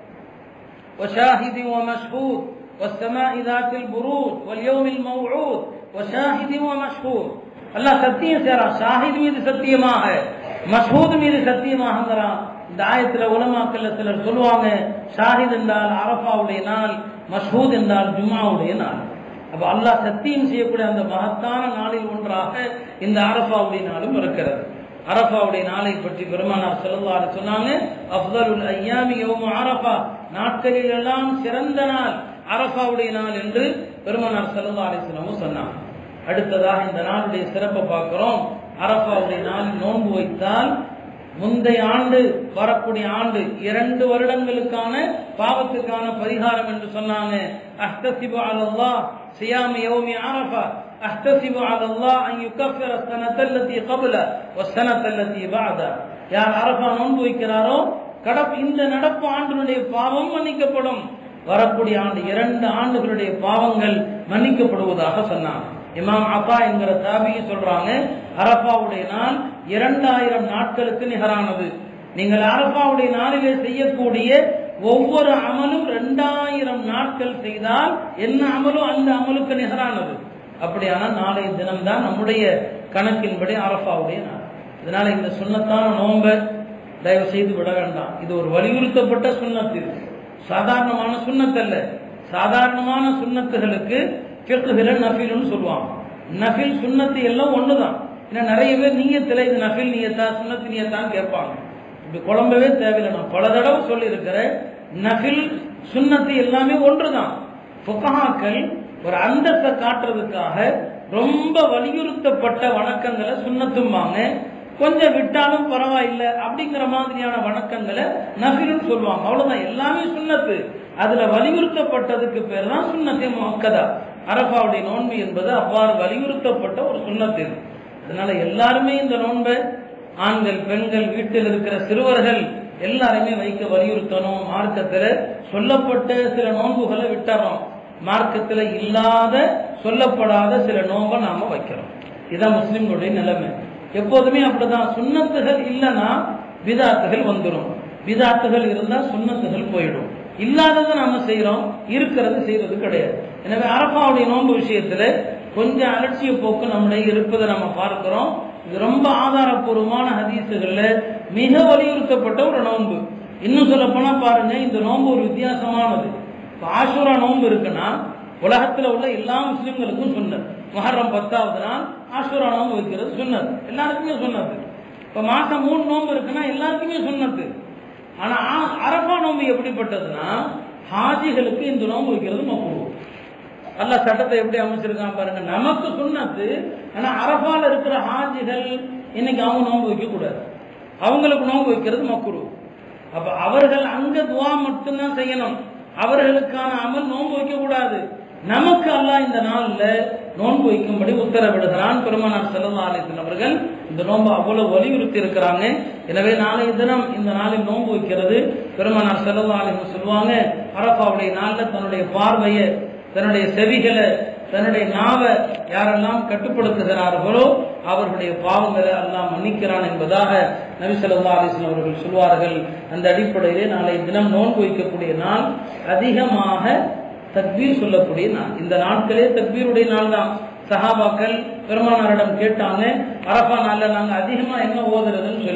وشاهد ومشهود والسماء ذات البروج واليوم الموعود وشاهد ومشهود அல்லாஹ் சத்தியம் செய்றான் ஷாஹித் மீது சத்தியமாக மஷ்ஹூத் மீது சத்தியமாகங்கிறான் இந்த ஆயத்துல உலமாக்கல்ல சிலர் சொல்லுவாங்க ஷாஹித் என்றால் அரஃபாவுடைய நாள் மஷ்ஹூத் என்றால் ஜும்மாவுடைய நாள் அப்ப அல்லாஹ் சத்தியம் செய்யக்கூடிய அந்த மகத்தான நாளில் ஒன்றாக இந்த அரஃபாவுடைய நாளும் இருக்கிறது அரஃபாவுடைய நாளை பற்றி பெருமானார் செல்லல்லாரு சொன்னாங்க அஃதலுல் ஐயாமி யௌமு அரஃபா நாட்களில் எல்லாம் சிறந்த நாள் அரஃபாவுடைய நாள் என்று பெருமானார் செல்லல்லா அலிஸ்லாமும் சொன்னாங்க அடுத்ததாக இந்த நாளுடைய சிறப்பை பார்க்கிறோம் அரஃபாவுடைய நாளில் நோன்பு வைத்தால் முந்தைய ஆண்டு வரக்கூடிய ஆண்டு இரண்டு வருடங்களுக்கான பாவத்துக்கான பரிகாரம் என்று சொன்னாங்க அஹ்தசிபு அலல்லாஹ் சியாமி யௌமி அரஃபா அஹ்தசிபு அலல்லாஹ் அன் யுகஃபிர السنة التي قبل والسنة التي بعد யார் அரஃபா நோன்பு வைக்கிறாரோ கடப் இந்த நடப்பு ஆண்டினுடைய பாவம் மன்னிக்கப்படும் வரக்கூடிய ஆண்டு இரண்டு ஆண்டுகளுடைய பாவங்கள் மன்னிக்கப்படுவதாக சொன்னாங்க இமாம் அப்பா என்கிற தாபியை சொல்றாங்க அரபாவுடைய நாள் இரண்டாயிரம் நாட்களுக்கு நிகரானது நீங்கள் அரபாவுடைய நாளிலே செய்யக்கூடிய ஒவ்வொரு அமலும் இரண்டாயிரம் நாட்கள் செய்தால் என்ன அமலோ அந்த அமலுக்கு நிகரானது அப்படியான நாளைய தினம்தான் நம்முடைய கணக்கின்படி அரபாவுடைய நாள் இதனால இந்த சுண்ணத்தான நோன்பை தயவு செய்து விட வேண்டாம் இது ஒரு வலியுறுத்தப்பட்ட சுண்ணத்து இது. சாதாரணமான சுண்ணத்தல்ல சாதாரணமான சுண்ணத்துகளுக்கு ஃபிக்ஹுல நஃபில்னு சொல்லுவாங்க நஃபில் சுன்னத்து எல்லாம் ஒண்ணுதான் ஏன்னா நிறைய பேர் நீயத்துல இது நஃபில் நீயத்தா சுன்னத்து நீயத்தான்னு கேட்பாங்க இப்படி குழம்பவே தேவையில்லை நான் பல தடவை சொல்லியிருக்கிறேன் நஃபில் சுன்னத்து எல்லாமே ஒன்றுதான் ஃபுகஹாக்கள் ஒரு அந்தத்தை காட்டுறதுக்காக ரொம்ப வலியுறுத்தப்பட்ட வணக்கங்களை சுண்ணத்தும்பாங்க கொஞ்சம் விட்டாலும் பரவாயில்லை அப்படிங்கிற மாதிரியான வணக்கங்களை நஃபில்னு சொல்லுவாங்க அவ்வளவுதான் எல்லாமே சுண்ணத்து அதுல வலியுறுத்தப்பட்டதுக்கு பேர் தான் சுண்ணத்தை மக்கதா அரபாவுடைய நோன்பு என்பது அவ்வாறு வலியுறுத்தப்பட்ட ஒரு சுண்ணத்து இது. அதனால எல்லாருமே இந்த நோன்பை ஆண்கள் பெண்கள் வீட்டில் இருக்கிற சிறுவர்கள் எல்லாருமே வைக்க வலியுறுத்தணும் மார்க்கத்துல சொல்லப்பட்ட சில நோன்புகளை விட்டுறோம் மார்க்கத்துல இல்லாத சொல்லப்படாத சில நோன்பை நாம வைக்கிறோம் இதுதான் முஸ்லிம்களுடைய நிலைமை எப்போதுமே அப்படிதான் சுண்ணத்துகள் இல்லைன்னா விதாத்துகள் வந்துடும் விதாத்துகள் இருந்தா சுண்ணத்துகள் போயிடும் இல்லாததை நாம செய்யறோம் இருக்கிறது செய்யறது கிடையாது எனவே அரபாவுடைய நோன்பு விஷயத்துல கொஞ்சம் அலட்சிய போக்கு நம்முடைய இருப்பதை நம்ம பார்க்கிறோம் இது ரொம்ப ஆதாரப்பூர்வமான ஹதீசுகள்ல மிக வலியுறுத்தப்பட்ட ஒரு நோன்பு இன்னும் சொல்ல போனா பாருங்க இந்த நோன்பு ஒரு வித்தியாசமானது இப்ப ஆஷூரா நோன்பு இருக்குன்னா உலகத்துல உள்ள எல்லா முஸ்லிம்களுக்கும் சொன்னது மஹர்ரம் பத்தாவது நாள் ஆஷூரா நோன்பு வைக்கிறது சொன்னது எல்லாருக்குமே சொன்னது இப்ப மாசம் மூணு நோன்பு இருக்குன்னா எல்லாருக்குமே சொன்னது ஆனா ஆ- அரபா நோன்பு எப்படிப்பட்டதுன்னா ஹாஜிகளுக்கு இந்த நோன்பு வைக்கிறது மக்குரு அல்லாஹ் சட்டத்தை எப்படி அமைச்சிருக்கான் பாருங்க நமக்கு சுண்ணத்து ஆனா அரபால இருக்கிற ஹாஜிகள் இன்னைக்கு அவங்க நோன்பு வைக்க கூடாது அவங்களுக்கு நோன்பு வைக்கிறது மக்குரு அப்ப அவர்கள் அங்க துவா மட்டும்தான் செய்யணும் அவர்களுக்கான அமல் நோன்பு வைக்க கூடாது நமக்கு அல்லாஹ் இந்த நாள்ல நோன்பு வைக்கும்படி உத்தரவிடுகிறான் பெருமானார் செல்லல்லா அலிஸ்லாம் அவர்கள் இந்த நோன்பு அவ்வளவு வலியுறுத்தி இருக்கிறாங்க எனவே நாளைய தினம் இந்த நாளில் நோன்பு வைக்கிறது பெருமானார் செல்லல்லா அலிஸ்லாம் சொல்லுவாங்க அரபாவுடைய நாள்ல தன்னுடைய பார்வையை தன்னுடைய செவிகளை தன்னுடைய நாவை யாரெல்லாம் கட்டுப்படுத்துகிறார்களோ அவர்களுடைய பாவங்களை எல்லாம் மன்னிக்கிறான் என்பதாக நபி ஸல்லல்லாஹு அலைஹி வஸல்லம் அவர்கள் சொல்வார்கள் அந்த அடிப்படையிலே நாளை தினம் நோன்பு வைக்கக்கூடிய நாள் அதிகமாக தக்பீர் சொல்லக்கூடிய நாள் இந்த நாட்களே தக்பீருடைய நாள் தான் சஹாபாக்கள் பெருமானாரிடம் கேட்டாங்க அரபா நாள்ல நாங்க அதிகமா என்ன ஓதுறதுன்னு சொல்லி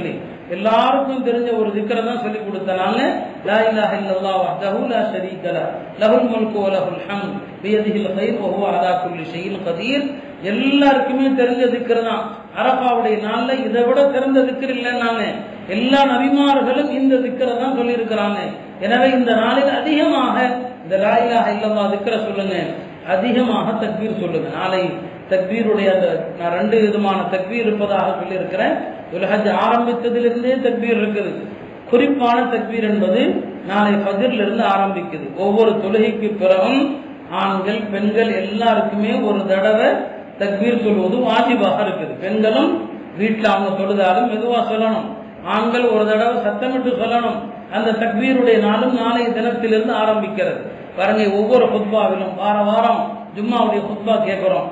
எல்லாருக்கும் தெரிஞ்ச ஒரு திக்கரை தான் சொல்லி கொடுத்தனால லா இலாஹ இல்லல்லாஹ் வஹ்தஹு லா ஷரீக லஹ் லஹுல் முல்கு வ லஹுல் ஹம்த் பியதிஹில் கைர் வ ஹுவ அலா குல்லி ஷைஇன் கதீர் எல்லாருக்குமே தெரிஞ்ச திக்கர் தான் அரபாவுடைய நாள்ல இதை விட சிறந்த திக்கர் இல்லைன்னாங்க எல்லா நபிமார்களும் இந்த திக்கரை தான் சொல்லி இருக்கிறாங்க எனவே இந்த நாளில் அதிகமாக இந்த லா இலாஹ இல்லல்லாஹ் திக்கரை சொல்லுங்க அதிகமாக தக்பீர் சொல்லுங்க நாளை தக்பீருடைய அந்த நான் ரெண்டு விதமான தக்பீர் இருப்பதாக சொல்லியிருக்கிறேன் உலகஜ் ஆரம்பித்ததிலிருந்தே தக்பீர் இருக்குது குறிப்பான தக்பீர் என்பது நாளை ஃபஜ்ர்ல இருந்து ஆரம்பிக்குது ஒவ்வொரு தொழுகைக்கு பிறகும் ஆண்கள் பெண்கள் எல்லாருக்குமே ஒரு தடவை தக்பீர் சொல்வது வாஜிபாக இருக்குது பெண்களும் வீட்டில் அவங்க தொழுதாலும் மெதுவா சொல்லணும் ஆண்கள் ஒரு தடவை சத்தமிட்டு சொல்லணும் அந்த தக்பீருடைய நாளும் நாளைய தினத்திலிருந்து ஆரம்பிக்கிறது பாருங்க ஒவ்வொரு குத்பாவிலும் வார வாரம் ஜும்மாவுடைய குத்பா கேட்கிறோம்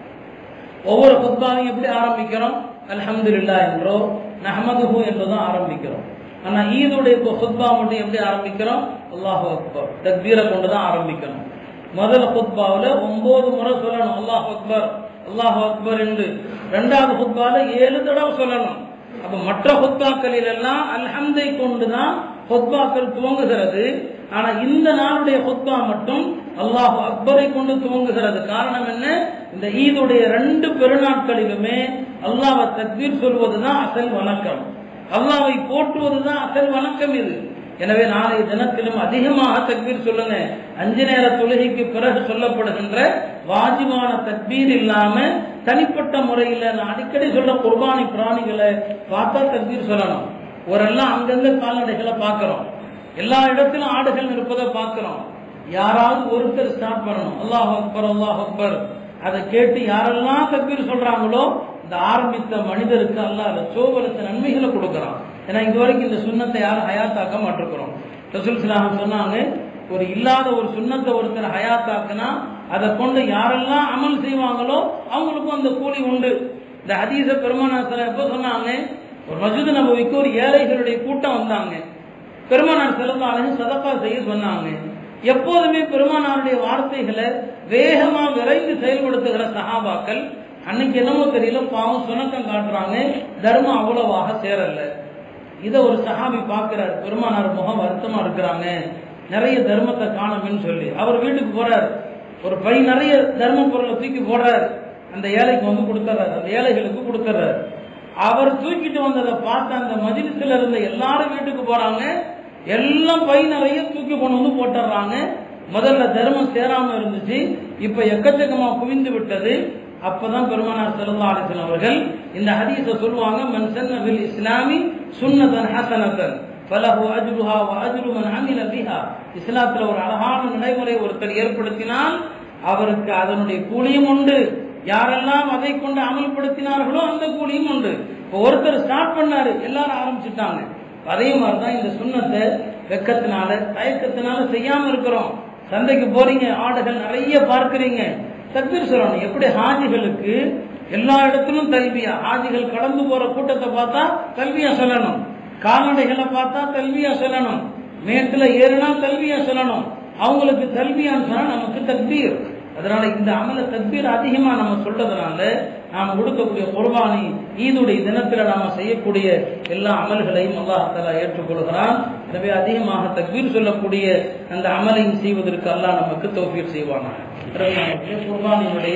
ஒவ்வொரு குத்பாவையும் எப்படி ஆரம்பிக்கிறோம் அல்ஹம்துலில்லா என்றோ நஹமதுஹு என்றுதான் ஆரம்பிக்கிறோம் ஆனா ஈதுடைய குத்பா மட்டும் எப்படி ஆரம்பிக்கிறோம் அல்லாஹு அக்பர் தக்பீரை கொண்டு தான் ஆரம்பிக்கணும் முதல் குத்பாவில் ஒன்பது முறை சொல்லணும் அல்லாஹ் அக்பர் அல்லாஹ் அக்பர் என்று ரெண்டாவது குத்பால ஏழு தடவை சொல்லணும் அப்ப மற்ற ஹுத்பாக்களில் எல்லாம் அல்ஹம்தை கொண்டு தான் ஹுத்பாக்கள் துவங்குகிறது ஆனா இந்த நாளுடைய ஹுத்பா மட்டும் அல்லாஹ் அக்பரை கொண்டு துவங்குகிறது காரணம் என்ன இந்த ஈதுடைய ரெண்டு பெருநாட்களிலுமே அல்லாஹ்வை தக்பீர் சொல்வதுதான் அசல் வணக்கம் அல்லாஹ்வை போற்றுவதுதான் அசல் வணக்கம் இது எனவே நாளைய தினத்திலும் அதிகமாக தக்பீர் சொல்லுங்க அஞ்சு நேர தொழுகைக்கு பிறகு சொல்லப்படுகின்ற வாஜிபான தக்பீர் இல்லாம தனிப்பட்ட முறையில் நான் அடிக்கடி சொல்ற குர்பானி பிராணிகளை பார்த்தா தக்பீர் சொல்லணும் ஒரெல்லாம் அங்கங்க கால்நடைகளை பார்க்கிறோம் எல்லா இடத்திலும் ஆடுகள் இருப்பதை பார்க்கிறோம் யாராவது ஒருத்தர் ஸ்டார்ட் பண்ணணும் அல்லாஹ் அக்பர் அல்லாஹ் அக்பர் அதை கேட்டு யாரெல்லாம் தக்பீர் சொல்றாங்களோ இந்த ஆரம்பித்த மனிதருக்கு அல்லாஹ் சோபலத்த நன்மைகளை கொடுக்கறான் ஏன்னா இதுவரைக்கும் இந்த சுண்ணத்தை யாரும் ஹயாத்தாக்க மாட்டிருக்கிறோம் ரசூல் சலாஹம் சொன்னாங்க ஒரு இல்லாத ஒரு சுண்ணத்தை ஒருத்தர் ஹயாத்தாக்குனா அதை கொண்டு யாரெல்லாம் அமல் செய்வாங்களோ அவங்களுக்கும் அந்த கூலி உண்டு இந்த ஹதீஸ பெருமானாசன எப்ப சொன்னாங்க ஒரு மஜூது நபவிக்கு ஒரு ஏழைகளுடைய கூட்டம் வந்தாங்க பெருமானார் செலவு அழகு சதப்பா செய்ய சொன்னாங்க எப்போதுமே பெருமானாருடைய வார்த்தைகளை வேகமா விரைந்து செயல்படுத்துகிற சகாபாக்கள் அன்னைக்கு என்னமோ தெரியல பாவம் சுணக்கம் காட்டுறாங்க தர்மம் அவ்வளவாக சேரல இதை ஒரு சஹாபி பார்க்கிறார் பெருமானார் முகம் வருத்தமா இருக்கிறாங்க நிறைய தர்மத்தை காணணும்னு சொல்லி அவர் வீட்டுக்கு போறார் ஒரு பை நிறைய தர்ம பொருளை தூக்கி போடுறார் அந்த ஏழைக்கு வந்து கொடுத்துறாரு அந்த ஏழைகளுக்கு கொடுத்துறாரு அவர் தூக்கிட்டு வந்ததை பார்த்து அந்த மஜிலிஸ்ல இருந்த எல்லாரும் வீட்டுக்கு போறாங்க எல்லாம் பை நிறைய தூக்கி கொண்டு வந்து போட்டுறாங்க முதல்ல தர்மம் சேராம இருந்துச்சு இப்ப எக்கச்சக்கமா குவிந்து விட்டது அப்பதான் பெருமானார் செல்லா அலிசன் அவர்கள் இந்த ஹதீஸ சொல்லுவாங்க மன் சன்ன பில் இஸ்லாமி சுன்னதன் ஹசனத்தன் ஃபலஹு அஜ்ருஹா வ அஜ்ரு மன் அமில பிஹா இஸ்லாத்துல ஒரு அழகான நடைமுறை ஒருத்தர் ஏற்படுத்தினால் அவருக்கு அதனுடைய கூலியும் உண்டு யாரெல்லாம் அதை கொண்டு அமல்படுத்தினார்களோ அந்த கூலியும் உண்டு இப்போ ஒருத்தர் ஸ்டார்ட் பண்ணாரு எல்லாரும் ஆரம்பிச்சுட்டாங்க அதே மாதிரிதான் இந்த சுண்ணத்தை வெக்கத்தினால தயக்கத்தினால செய்யாம இருக்கிறோம் சந்தைக்கு போறீங்க ஆடுகள் நிறைய பார்க்கிறீங்க தக்பீர் சொல்லணும் எப்படி ஹாஜிகளுக்கு எல்லா இடத்திலும் கல்வியா ஹாஜிகள் கடந்து போற கூட்டத்தை பார்த்தா கல்வியா சொல்லணும் கால்நடைகளை பார்த்தா கல்வியா சொல்லணும் மேட்டுல ஏறினா கல்வியா சொல்லணும் அவங்களுக்கு கல்வியான்னு சொன்னா நமக்கு தக்பீர் அதனால இந்த அமல தக்பீர் அதிகமா நம்ம சொல்றதுனால நாம் கொடுக்கக்கூடிய குர்பானி ஈதுடைய தினத்துல நாம செய்யக்கூடிய எல்லா அமல்களையும் அல்லாஹாலா ஏற்றுக்கொள்கிறான் எனவே அதிகமாக தக்பீர் சொல்லக்கூடிய அந்த அமலையும் செய்வதற்கு அல்லாஹ் நமக்கு தோஃபீர் செய்வானா குர்பானியுடைய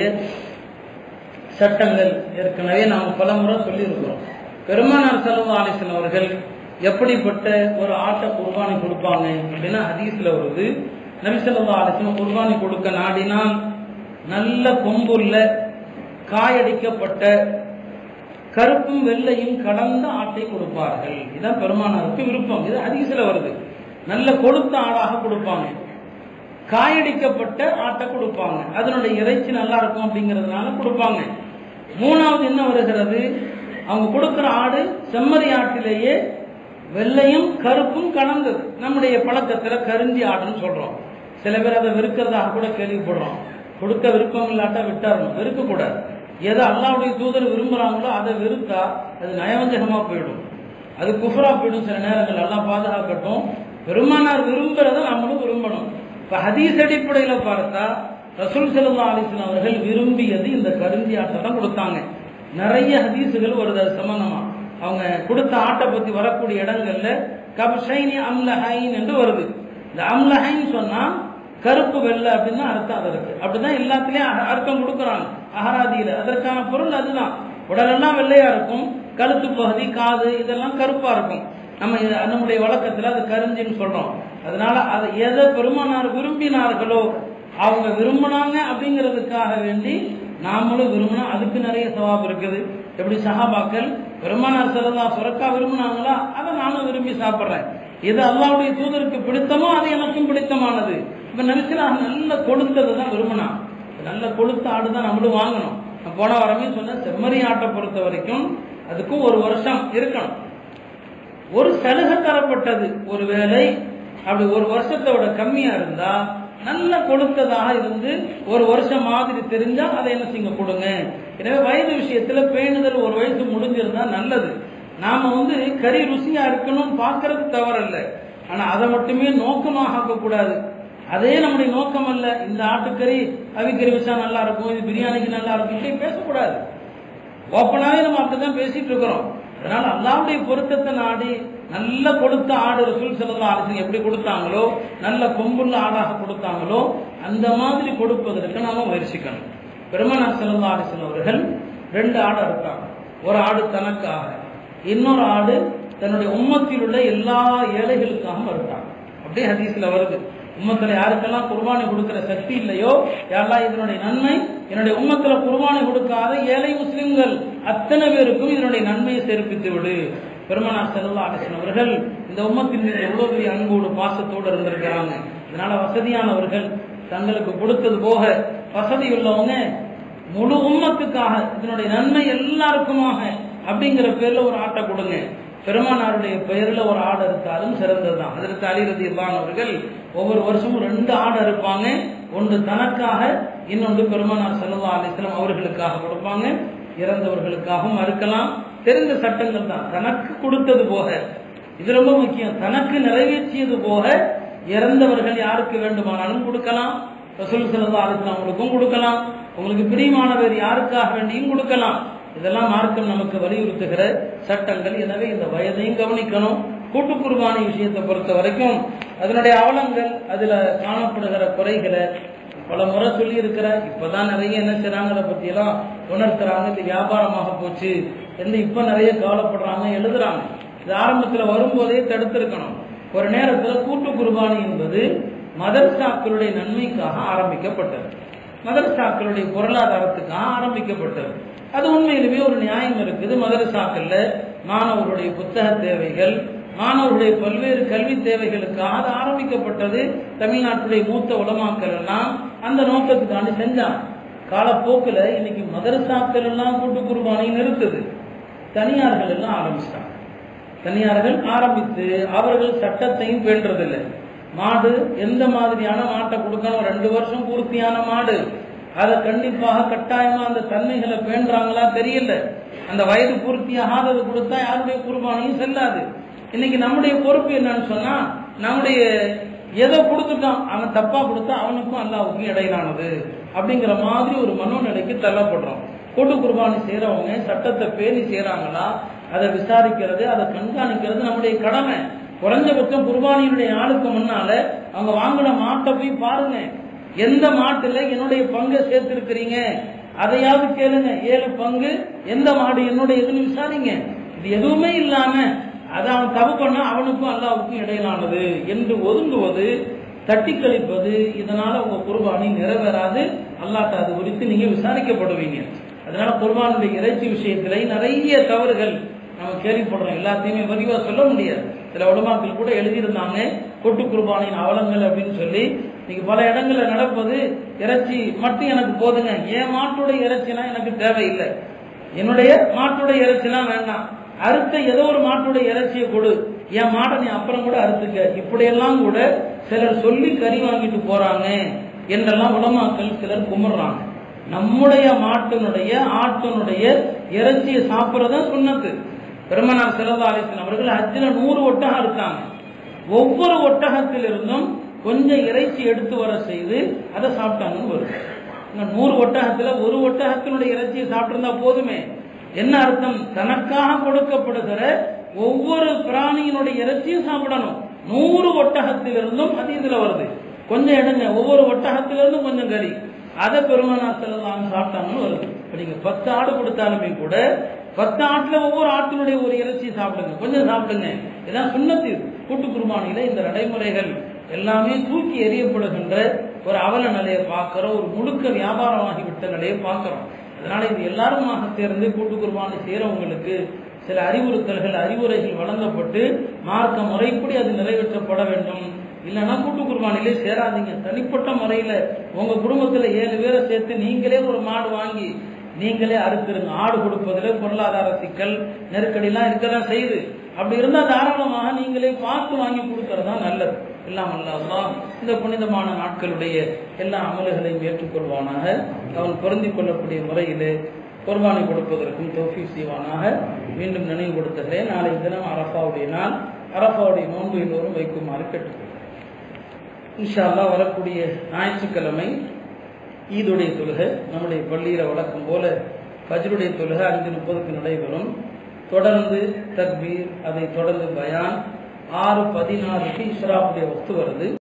சட்டங்கள் ஏற்கனவே நாம் பல முறை சொல்லியிருக்கிறோம் பெருமானார் செலவு ஆலிசன் அவர்கள் எப்படிப்பட்ட ஒரு ஆட்டை குர்பானி கொடுப்பாங்க அப்படின்னா ஹதீஸ்ல வருது நபிசல்லா ஆலிசன் குர்பானி கொடுக்க நாடினால் நல்ல கொம்புள்ள காயடிக்கப்பட்ட கருப்பும் வெள்ளையும் கலந்த ஆட்டை கொடுப்பார்கள் இதுதான் பெருமானாருக்கு விருப்பம் இது ஹதீஸ்ல வருது நல்ல கொழுத்த ஆடாக கொடுப்பாங்க காயடிக்கப்பட்ட ஆட்டை கொடுப்பாங்க அதனுடைய இறைச்சி நல்லா இருக்கும் அப்படிங்கிறதுனால கொடுப்பாங்க மூணாவது என்ன வருகிறது அவங்க கொடுக்கிற ஆடு செம்மறி ஆட்டிலேயே வெள்ளையும் கருப்பும் கலந்தது நம்முடைய பழக்கத்துல கருந்தி ஆடுன்னு சொல்றோம் சில பேர் அதை வெறுக்கிறதாக கூட கேள்விப்படுறோம் கொடுக்க விருப்பம் இல்லாட்டா விட்டாரணும் வெறுக்கக்கூடாது எதை அல்லாவுடைய தூதர் விரும்புறாங்களோ அதை வெறுத்தா அது நயவஞ்சகமா போயிடும் அது குஃபரா போயிடும் சில நேரங்கள் எல்லாம் பாதுகாக்கட்டும் பெருமானார் விரும்புறத நம்மளும் விரும்பணும் இப்ப ஹதீஸ் அடிப்படையில பார்த்தா ரசூல் செல்லா அலிஸ்லாம் அவர்கள் விரும்பியது இந்த கருந்தி ஆட்டை தான் கொடுத்தாங்க நிறைய ஹதீஸுகள் வருது அது சம்பந்தமா அவங்க கொடுத்த ஆட்டை பத்தி வரக்கூடிய இடங்கள்ல கப்ஷைனி அம்லஹைன் என்று வருது இந்த அம்லஹைன் சொன்னா கருப்பு வெள்ளை அப்படின்னு அர்த்தம் அதற்கு அப்படிதான் எல்லாத்துலயும் அ- அர்த்தம் கொடுக்குறாங்க அகராதியில அதற்கான பொருள் அதுதான் உடலெல்லாம் வெள்ளையா இருக்கும் கழுத்து பகுதி காது இதெல்லாம் கருப்பா இருக்கும் நம்ம இது- நம்முடைய வழக்கத்துல அது கருஞ்சின்னு சொல்றோம் அதனால அதை எதை பெருமானார் விரும்பினார்களோ அவங்க விரும்பினாங்க அப்படிங்கிறதுக்காக வேண்டி நாமளும் விரும்பினா அதுக்கு நிறைய சவாப் இருக்குது எப்படி சஹாபாக்கள் பெருமானார் செல்லா சுரக்கா விரும்பினாங்களா அதை நானும் விரும்பி சாப்பிட்றேன் எது அல்லாவுடைய தூதருக்கு பிடித்தமோ அது எனக்கும் பிடித்தமானது இப்ப நினைச்சல நல்ல கொளுத்தது தான் விரும்பினான் நல்ல கொளுத்த ஆடு தான் நம்மளும் வாங்கணும் நான் போன வாரமே சொன்னேன் செம்மறி ஆட்டை பொறுத்த வரைக்கும் அதுக்கும் ஒரு வருஷம் இருக்கணும் ஒரு சலுகை தரப்பட்டது ஒரு வேளை அப்படி ஒரு வருஷத்தை விட கம்மியா இருந்தா நல்ல கொடுத்ததாக இருந்து ஒரு வருஷம் மாதிரி தெரிஞ்சா அதை என்ன செய்யுங்க கொடுங்க எனவே வயது விஷயத்துல பேணுதல் ஒரு வயசு முடிஞ்சிருந்தா நல்லது நாம வந்து கறி ருசியா இருக்கணும்னு பார்க்கறது தவறல்ல ஆனா அதை மட்டுமே நோக்கமாக ஆக்கக்கூடாது அதே நம்முடைய நோக்கம் அல்ல இந்த ஆட்டுக்கறி அவிக்கறி வச்சா நல்லா இருக்கும் இது பிரியாணிக்கு நல்லா இருக்கும் இப்படி பேசக்கூடாது ஓப்பனாவே நம்ம அப்படிதான் பேசிட்டு இருக்கிறோம் அதனால அல்லாவுடைய பொருத்தத்தை நாடி நல்ல கொடுத்த ஆடு ரசூல் செல்லா அரசு எப்படி கொடுத்தாங்களோ நல்ல கொம்புள்ள ஆடாக கொடுத்தாங்களோ அந்த மாதிரி கொடுப்பதற்கு நாம முயற்சிக்கணும் பெருமானார் செல்லா அரசன் அவர்கள் ரெண்டு ஆடு அறுத்தாங்க ஒரு ஆடு தனக்காக இன்னொரு ஆடு தன்னுடைய உம்மத்தில் உள்ள எல்லா ஏழைகளுக்காகவும் அறுத்தாங்க அப்படியே ஹதீஸ்ல வருது உம்மத்துல யாருக்கெல்லாம் குர்பானி கொடுக்கிற சக்தி இல்லையோ யாரெல்லாம் இதனுடைய நன்மை என்னுடைய உம்மத்துல குர்பானி கொடுக்காத ஏழை முஸ்லிம்கள் அத்தனை பேருக்கும் இதனுடைய நன்மையை சேர்ப்பித்து விடு பெருமனார் செல்லா அலிசன் அவர்கள் இந்த உம்மத்தின் மீது எவ்வளவு பெரிய அன்போடு பாசத்தோடு இருந்திருக்கிறாங்க இதனால வசதியானவர்கள் தங்களுக்கு கொடுத்தது போக வசதி உள்ளவங்க முழு உம்மத்துக்காக இதனுடைய நன்மை எல்லாருக்குமாக அப்படிங்கிற பேர்ல ஒரு ஆட்டை கொடுங்க பெருமானாருடைய பெயர்ல ஒரு ஆடு அறுத்தாலும் சிறந்ததுதான் அதற்கு அலிரதி அவர்கள் ஒவ்வொரு வருஷமும் ரெண்டு ஆடு அறுப்பாங்க ஒன்று தனக்காக இன்னொன்று பெருமானார் செல்லா அலிஸ்லாம் அவர்களுக்காக கொடுப்பாங்க இறந்தவர்களுக்காகவும் அறுக்கலாம் தெரிந்த சட்டங்கள் தான் தனக்கு கொடுத்தது போக இது ரொம்ப முக்கியம் தனக்கு நிறைவேற்றியது போக இறந்தவர்கள் யாருக்கு வேண்டுமானாலும் கொடுக்கலாம் ரசூல் செல்லா அலிஸ்லாம் அவங்களுக்கும் கொடுக்கலாம் உங்களுக்கு பிரியமானவர் யாருக்காக வேண்டியும் கொடுக்கலாம் இதெல்லாம் மார்க்கம் நமக்கு வலியுறுத்துகிற சட்டங்கள் எனவே இந்த வயதையும் கவனிக்கணும் கூட்டு குர்பானி விஷயத்தை பொறுத்த வரைக்கும் அதனுடைய அவலங்கள் அதுல காணப்படுகிற குறைகளை பல முறை சொல்லி இருக்கிற இப்பதான் நிறைய என்ன செய்றாங்க அதை பத்தி எல்லாம் உணர்த்துறாங்க இது வியாபாரமாக போச்சு என்று இப்ப நிறைய கவலைப்படுறாங்க எழுதுறாங்க இது ஆரம்பத்துல வரும்போதே தடுத்திருக்கணும் ஒரு நேரத்துல கூட்டு குர்பானி என்பது மதர்சாக்களுடைய நன்மைக்காக ஆரம்பிக்கப்பட்டது மதரசாக்களுடைய பொருளாதாரத்துக்காக ஆரம்பிக்கப்பட்டது அது உண்மையிலுமே ஒரு நியாயம் இருக்குது மதரசாக்கள்ல மாணவர்களுடைய புத்தக தேவைகள் மாணவர்களுடைய பல்வேறு கல்வி தேவைகளுக்காக அது ஆரம்பிக்கப்பட்டது தமிழ்நாட்டுடைய மூத்த உலமாக்கள் எல்லாம் அந்த நோக்கத்துக்காண்டி செஞ்சாங்க காலப்போக்கில் இன்னைக்கு மதரசாக்கள் எல்லாம் கூட்டு குர்பானை நிறுத்துது தனியார்கள் எல்லாம் ஆரம்பிச்சிட்டாங்க தனியார்கள் ஆரம்பித்து அவர்கள் சட்டத்தையும் பேண்டதில்லை மாடு எந்த மாதிரியான மாட்டை கொடுக்கணும் ரெண்டு வருஷம் பூர்த்தியான மாடு அதை கண்டிப்பாக கட்டாயமா அந்த தன்மைகளை பேண்டுறாங்களா தெரியல அந்த வயது பூர்த்தியாகாதது கொடுத்தா யாருடைய குர்பானியும் செல்லாது இன்னைக்கு நம்முடைய பொறுப்பு என்னன்னு சொன்னா நம்முடைய எதை கொடுத்துட்டான் அவன் தப்பா கொடுத்தா அவனுக்கும் அல்லாவுக்கும் இடையிலானது அப்படிங்கிற மாதிரி ஒரு மனோநிலைக்கு தள்ளப்படுறோம் கூட்டு குர்பானி செய்யறவங்க சட்டத்தை பேணி செய்யறாங்களா அதை விசாரிக்கிறது அதை கண்காணிக்கிறது நம்முடைய கடமை குறைஞ்சபட்சம் குர்பானியினுடைய நாளுக்கு முன்னால அவங்க வாங்கின மாட்டை போய் பாருங்க எந்த மாட்டுல என்னுடைய பங்கை சேர்த்திருக்கிறீங்க அதையாவது கேளுங்க ஏழு பங்கு எந்த மாடு என்னுடைய இதுன்னு விசாரிங்க இது எதுவுமே இல்லாம அதை அவன் தப்பு பண்ணா அவனுக்கும் அல்லாவுக்கும் இடையிலானது என்று ஒதுங்குவது தட்டி கழிப்பது இதனால உங்க குர்பானி நிறைவேறாது அல்லாட்ட அது குறித்து நீங்க விசாரிக்கப்படுவீங்க அதனால குர்பானுடைய இறைச்சி விஷயத்திலே நிறைய தவறுகள் நம்ம கேள்விப்படுறோம் எல்லாத்தையுமே விரிவா சொல்ல முடியாது சில உலமாக்கள் கூட எழுதியிருந்தாங்க கொட்டு குர்பானின் அவலங்கள் அப்படின்னு சொல்லி இன்னைக்கு பல இடங்கள்ல நடப்பது இறைச்சி மட்டும் எனக்கு போதுங்க என் மாட்டுடைய இறைச்சினா எனக்கு தேவையில்லை என்னுடைய மாட்டுடைய இறைச்சிலாம் வேண்டாம் அறுத்த ஏதோ ஒரு மாட்டுடைய இறைச்சியை கொடு என் மாட்டை நீ அப்புறம் கூட அறுத்துக்க இப்படியெல்லாம் கூட சிலர் சொல்லி கறி வாங்கிட்டு போறாங்க என்றெல்லாம் உலமாக்கள் சிலர் கும்பிடுறாங்க நம்முடைய மாட்டினுடைய ஆட்டினுடைய இறைச்சியை சாப்பிட்றதா சுண்ணத்து பெருமனார் செல்லா அலிஸ்லாம் அவர்கள் ஹஜ்ஜில் நூறு ஒட்டகம் இருக்காங்க ஒவ்வொரு ஒட்டகத்திலிருந்தும் கொஞ்சம் இறைச்சி எடுத்து வர செய்து அதை சாப்பிட்டாங்கன்னு வரும் இந்த நூறு ஒட்டகத்துல ஒரு ஒட்டகத்தினுடைய இறைச்சியை சாப்பிட்டிருந்தா போதுமே என்ன அர்த்தம் தனக்காக கொடுக்கப்படுகிற ஒவ்வொரு பிராணியினுடைய இறைச்சியும் சாப்பிடணும் நூறு ஒட்டகத்திலிருந்தும் அது இதுல வருது கொஞ்சம் எடுங்க ஒவ்வொரு ஒட்டகத்திலிருந்தும் கொஞ்சம் கறி அதை பெருமானா செல்லலாம் சாப்பிட்டாங்கன்னு வருது இப்ப நீங்க பத்து ஆடு கொடுத்தாலுமே கூட பத்து ஆட்டுல ஒவ்வொரு ஆட்டினுடைய ஒரு இறைச்சி சாப்பிடுங்க கொஞ்சம் சாப்பிடுங்க இதான் சுண்ணத்து கூட்டு குருமானில இந்த நடைமுறைகள் எல்லாமே தூக்கி எறியப்படுகின்ற ஒரு அவல நிலையை பார்க்கிறோம் ஒரு முழுக்க வியாபாரமாகி விட்ட நிலையை பார்க்கிறோம் அதனால இது எல்லாருமாக சேர்ந்து கூட்டு குருமானி செய்யறவங்களுக்கு சில அறிவுறுத்தல்கள் அறிவுரைகள் வழங்கப்பட்டு மார்க்க முறைப்படி அது நிறைவேற்றப்பட வேண்டும் இல்லைன்னா கூட்டு குருபானிலே சேராதீங்க தனிப்பட்ட முறையில உங்க குடும்பத்துல ஏழு பேரை சேர்த்து நீங்களே ஒரு மாடு வாங்கி நீங்களே அறுத்துருங்க ஆடு கொடுப்பதில் பொருளாதார சிக்கல் நெருக்கடிலாம் இருக்கதான் செய்யுது அப்படி இருந்தா தாராளமாக நீங்களே பார்த்து வாங்கி கொடுக்கறது தான் நல்லது எல்லாம் அல்லாஹ் இந்த புனிதமான நாட்களுடைய எல்லா அமல்களையும் ஏற்றுக்கொள்வானாக அவன் பொருந்திக் கொள்ளக்கூடிய முறையிலே குர்பானி கொடுப்பதற்கும் தோஃபி செய்வானாக மீண்டும் நினைவு கொடுத்ததிலே நாளை தினம் அரஃபாவுடைய நாள் அரஃபாவுடைய நோன்பு எல்லோரும் வைக்குமாறு கேட்டுக்கொள்கிறேன் இன்ஷா அல்லாஹ் வரக்கூடிய ஞாயிற்றுக்கிழமை ஈதுடைய தொழுகை நம்முடைய பள்ளியில் வழக்கம் போல ஃபஜ்ருடைய தொழுகை அஞ்சு முப்பதுக்கு நடைபெறும் தொடர்ந்து தக்பீர் அதை தொடர்ந்து பயான் ஆறு பதினாறுக்கு இஸ்ராவுடைய ஒத்து வருது